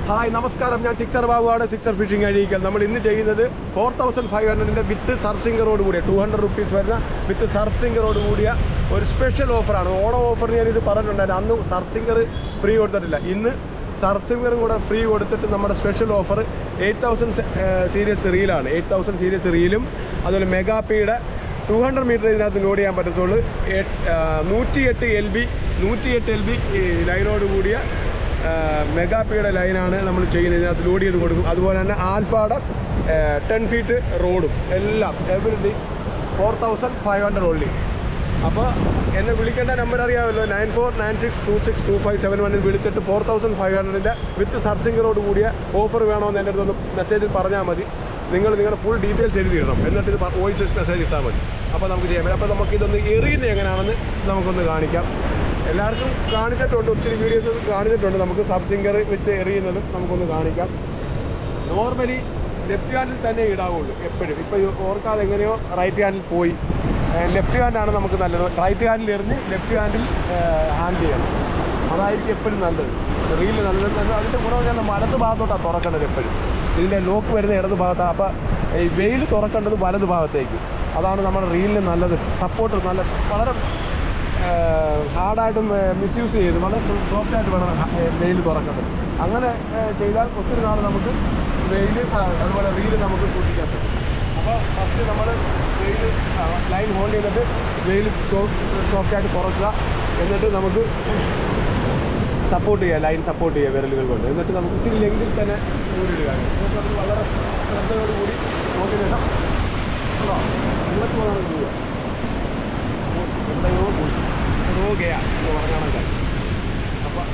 Hi നമസ്കാരം ഞാൻ sixer ബാബുവാണ് സിക്സർ ഫിഷിംഗ് അഴീക്കൽ നമ്മൾ ഇന്ന് ചെയ്യുന്നത് ഫോർ തൗസൻഡ് ഫൈവ് ഹൺഡ്രഡിൻ്റെ വിത്ത് സർഫിംഗറോട് കൂടിയ ടു ഹൺഡ്രഡ് റുപ്പീസ് വരുന്ന വിത്ത് സർഫിംഗറോട് കൂടിയ ഒരു സ്പെഷ്യൽ ഓഫറാണ് ഓണം ഓഫർ ഞാനിത് പറഞ്ഞിട്ടുണ്ടായിരുന്നു അന്ന് സർഫിംഗർ ഫ്രീ കൊടുത്തിട്ടില്ല ഇന്ന് സർഫിംഗറും കൂടെ ഫ്രീ കൊടുത്തിട്ട് നമ്മുടെ special offer eight thousand series റീലാണ് എയ്റ്റ് തൗസൻഡ് സീരീസ് റീലും അതുപോലെ മെഗാപ്പിയുടെ ടു ഹൺഡ്രഡ് മീറ്റർ ഇതിനകത്ത് ലോഡ് ചെയ്യാൻ പറ്റത്തുള്ളൂ നൂറ്റിയെട്ട് എൽ ബി നൂറ്റിയെട്ട് എൽ ബി ലൈനോട് കൂടിയ മെഗാപ്പിയുടെ ലൈനാണ് നമ്മൾ ചെയ്യുന്നത് ഇതിനകത്ത് ലോഡ് ചെയ്ത് കൊടുക്കും അതുപോലെ തന്നെ ആൽഫാടെ ടെൻ ഫീറ്റ് റോഡും എല്ലാം everything four thousand five hundred only അപ്പോൾ എന്നെ വിളിക്കേണ്ട നമ്പർ അറിയാമല്ലോ nine four nine six two six two five seven വണ്ണിൽ വിളിച്ചിട്ട് ഫോർ തൗസൻഡ് ഫൈവ് ഹൺഡ്രഡിൻ്റെ വിത്ത് സർച്ചിങ്ങറോട് കൂടിയ ഓഫർ വേണമെന്ന് എൻ്റെ അടുത്തൊന്ന് മെസ്സേജിൽ പറഞ്ഞാൽ മതി നിങ്ങൾ നിങ്ങളുടെ ഫുൾ ഡീറ്റെയിൽസ് എഴുതി ഇടണം എന്നിട്ട് ഇത് വോയിസ് മെസ്സേജ് ഇട്ടാൽ മതി അപ്പോൾ നമുക്ക് ചെയ്യാൻ പറ്റും അപ്പോൾ നമുക്ക് ഇതൊന്ന് എറിയുന്നത് എങ്ങനെയാണെന്ന് നമുക്കൊന്ന് കാണിക്കാം എല്ലാവർക്കും കാണിച്ചിട്ടുണ്ട് ഒത്തിരി വീഡിയോസ് കാണിച്ചിട്ടുണ്ട് നമുക്ക് സബ് സിംഗർ വെച്ച് എറിയുന്നതും നമുക്കൊന്ന് കാണിക്കാം നോർമലി ലെഫ്റ്റ് ഹാൻഡിൽ തന്നെ ഇടാവുള്ളൂ എപ്പോഴും ഇപ്പോൾ ഓർക്കാതെ എങ്ങനെയോ റൈറ്റ് ഹാൻഡിൽ പോയി ലെഫ്റ്റ് ഹാൻഡാണ് നമുക്ക് നല്ലത് റൈറ്റ് ഹാൻഡിൽ എറിഞ്ഞ് ലെഫ്റ്റ് ഹാൻഡിൽ ഹാൻഡ് ചെയ്യണം അതായിരിക്കും എപ്പോഴും നല്ലത് റീല് നല്ലത് നല്ലത് അതിൻ്റെ ഗുണം ഞാൻ വലത് ഭാഗത്തോട്ടാണ് തുറക്കേണ്ടത് എപ്പോഴും ഇതിൻ്റെ ലോക്ക് വരുന്ന ഇടത് ഭാഗത്താണ് അപ്പോൾ ഈ വെയിൽ തുറക്കേണ്ടത് വലത് ഭാഗത്തേക്ക് അതാണ് നമ്മുടെ റീലിന് നല്ലത് സപ്പോർട്ട് നല്ല വളരെ ഹാർഡായിട്ടും മിസ്യൂസ് ചെയ്ത് വളരെ സോഫ്റ്റായിട്ട് വേണം വെയിൽ തുറക്കേണ്ടത് അങ്ങനെ ഏഹ്, ചെയ്താൽ ഒത്തിരി നാൾ നമുക്ക് വെയിൽ അതുപോലെ റീല് നമുക്ക് സൂക്ഷിക്കാൻ പറ്റും അപ്പോൾ ഫസ്റ്റ് നമ്മൾ വെയിൽ ലൈൻ ഹോൾഡ് ചെയ്തിട്ട് വെയിൽ സോഫ്റ്റായിട്ട് തുറക്കുക എന്നിട്ട് നമുക്ക് സപ്പോർട്ട് ചെയ്യുക ലൈൻ സപ്പോർട്ട് ചെയ്യുക വിരലുകൾ കൊണ്ട് എന്നിട്ട് നമുക്ക് ഇച്ചിരി ലെങ്കിൽ തന്നെ ഊരിടുക എന്നിട്ട് നമ്മൾ വളരെ ശ്രദ്ധയോടുകൂടി നോക്കിയ ശേഷം ഉണ്ടോ നിങ്ങൾക്ക് വേണം ചെയ്യുക എവിടെയോ പോയി റോഗയാ എന്ന് പറഞ്ഞാണെങ്കിൽ അപ്പോൾ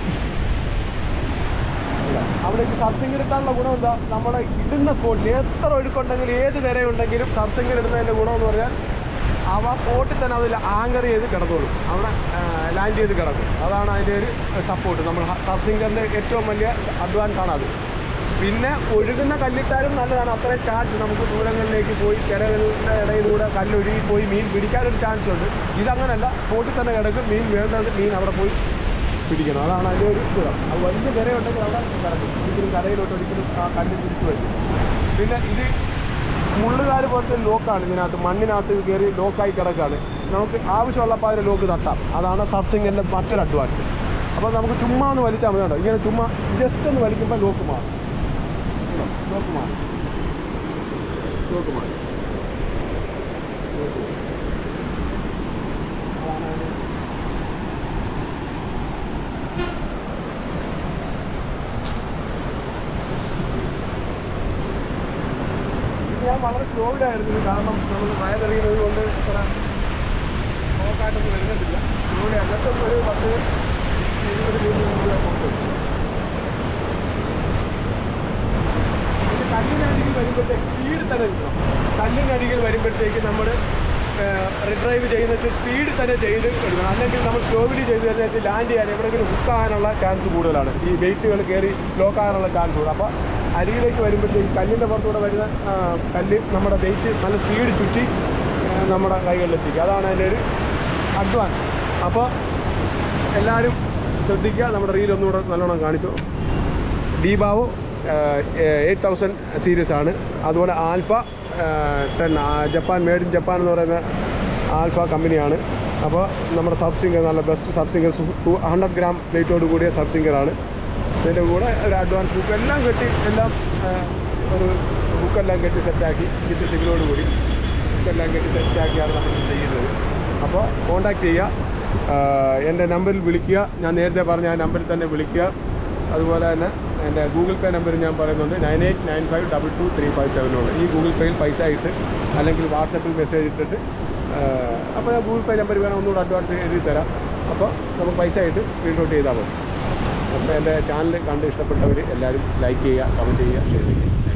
അവിടേക്ക് സർഫിംഗ് ഇട്ടാനുള്ള ഗുണം എന്താ നമ്മുടെ ഇടുന്ന സ്പോട്ടിൽ എത്ര ഒഴുക്കുണ്ടെങ്കിലും ഏത് നിരയുണ്ടെങ്കിലും സർഫിംഗ് ഇടുന്നതിൻ്റെ ഗുണം എന്ന് പറഞ്ഞാൽ അവ സ്പോട്ടിൽ തന്നെ അതിൽ ആങ്കർ ചെയ്ത് കിടന്നോളും അവിടെ ലാൻഡ് ചെയ്ത് കിടക്കും അതാണ് അതിൻ്റെ ഒരു സപ്പോർട്ട് നമ്മൾ സർഫിംഗറിൻ്റെ ഏറ്റവും വലിയ അഡ്വാൻസ് ആണ് അത് പിന്നെ ഒഴുകുന്ന കല്ലിട്ടാലും നല്ലതാണ് അത്രയും ചാൻസ് നമുക്ക് ദൂരങ്ങളിലേക്ക് പോയി കിരകളുടെ ഇടയിലൂടെ കല്ലൊഴുകി പോയി മീൻ പിടിക്കാനൊരു ചാൻസ് ഉണ്ട് ഇതങ്ങനല്ല സ്പോട്ടിൽ തന്നെ കിടക്കും മീൻ വേണ്ടത് മീൻ അവിടെ പോയി പിടിക്കണം അതാണ് അതിൻ്റെ ഒരു ഗുണം അത് വലിയ കരയുണ്ടെങ്കിൽ അവിടെ കിടക്കും ഒരിക്കലും കരയിലോട്ട് ഒരിക്കലും ആ കല്ല് തിരിച്ചു വരും പിന്നെ ഇത് മുള്ളുകാർ പോലത്തെ ലോക്കാണ് ഇതിനകത്ത് മണ്ണിനകത്ത് ഇത് കയറി ലോക്കായി കിടക്കുകയാണ് നമുക്ക് ആവശ്യമുള്ളപ്പോൾ അതിന് ലോക്ക് തട്ടാം അതാണ് സർഫിങ്ങിൻ്റെ മറ്റൊരു അഡ്വാൻസ് അപ്പോൾ നമുക്ക് ചുമ്മാ ഒന്ന് വലിച്ചാൽ മതി കേട്ടോ ഇങ്ങനെ ചുമ്മാ ജസ്റ്റ് ഒന്ന് വലിക്കുമ്പോൾ ലോക്ക് മാറും ഉണ്ടോ? ലോക്ക് മാറും ലോക്ക് മാറും ലോക്ക് മാറും. അതാണ് അതിന് ഞാൻ വളരെ സ്ലോയിലായിരുന്നു ഇത് കാരണം നമ്മൾ വയർ എറിയുന്നത് കൊണ്ട് ഇത്ര നോക്കായിട്ടൊന്നും വരുന്നില്ല സ്ലോയില അങ്ങനത്തെ ഒരു പത്ത് ഇരുപത് മീറ്റർ പോകും പിന്നെ കല്ലിനരികിൽ വരുമ്പോഴത്തേക്ക് സ്പീഡ് തന്നെ കിട്ടണം കല്ലിനരികിൽ വരുമ്പോഴത്തേക്ക് നമ്മൾ റിഡ്രൈവ് ചെയ്യുന്ന വെച്ചാൽ സ്പീഡിൽ തന്നെ ചെയ്ത് എടുക്കണം അല്ലെങ്കിൽ നമ്മൾ സ്ലോവിലി ചെയ്ത് കഴിഞ്ഞാൽ ലാൻഡ് ചെയ്യാൻ എവിടെയെങ്കിലും ഹുക്കാകാനുള്ള ചാൻസ് കൂടുതലാണ് ഈ വെയിറ്റുകൾ കയറി ലോക്ക് ആകാനുള്ള ചാൻസ് കൂടുതൽ അപ്പോൾ അരികിലേക്ക് വരുമ്പോഴത്തേക്ക് കല്ലിൻ്റെ പുറത്തൂടെ വരുന്ന ആ, കല്ല് നമ്മുടെ വെയിറ്റ് നല്ല സ്പീഡ് ചുറ്റി ആ, നമ്മുടെ കൈകളിലെത്തിക്കുക അതാണ് അതിൻ്റെ ഒരു അഡ്വാൻസ് അപ്പോൾ എല്ലാവരും ശ്രദ്ധിക്കുക നമ്മുടെ റീൽ ഒന്നുകൂടെ നല്ലോണം കാണിച്ചു ഡീബാവോ എയ്റ്റ് തൗസൻഡ് സീരീസ് ആണ് അതുപോലെ alpha ten Japan made in Japan എന്ന് പറയുന്ന ആൽഫ കമ്പനിയാണ് അപ്പോൾ നമ്മുടെ സബ് സിംഗർ നല്ല best sub sinker two hundred gram വെയിറ്റോട് കൂടിയ സബ് സിംഗറാണ് ഇതിൻ്റെ കൂടെ ഒരു അഡ്വാൻസ് ബുക്ക് എല്ലാം കെട്ടി എല്ലാം ആ, ഒരു ബുക്കെല്ലാം കെട്ടി സെറ്റാക്കി വിത്ത് സിഗ്നോട് കൂടി ബുക്കെല്ലാം കെട്ടി സെറ്റാക്കിയാണ് നമ്മൾ ചെയ്യുന്നത് അപ്പോൾ കോൺടാക്ട് ചെയ്യുക ആഹ് എൻ്റെ നമ്പറിൽ വിളിക്കുക ഞാൻ നേരത്തെ പറഞ്ഞ ആ നമ്പറിൽ തന്നെ വിളിക്കുക അതുപോലെ തന്നെ എൻ്റെ ഗൂഗിൾ പേ നമ്പർ ഞാൻ പറയുന്നുണ്ട് nine eight nine five double two three five സെവനുള്ള ഈ ഗൂഗിൾ പേയിൽ പൈസ ഇട്ട് അല്ലെങ്കിൽ വാട്സപ്പിൽ മെസ്സേജ് ഇട്ടിട്ട് ആഹ് അപ്പോൾ ഞാൻ ഗൂഗിൾ പേ നമ്പർ വേണം ഒന്നുകൂടെ അഡ്വാൻസ് എഴുതി തരാം അപ്പോൾ നമുക്ക് പൈസ ഇട്ട് സ്ക്രീൻഷോട്ട് ചെയ്താൽ മതി അപ്പോൾ എൻ്റെ ചാനൽ കണ്ട് ഇഷ്ടപ്പെട്ടവർ എല്ലാവരും ലൈക്ക് ചെയ്യുക കമൻറ്റ് ചെയ്യുക ഷെയർ ചെയ്യുക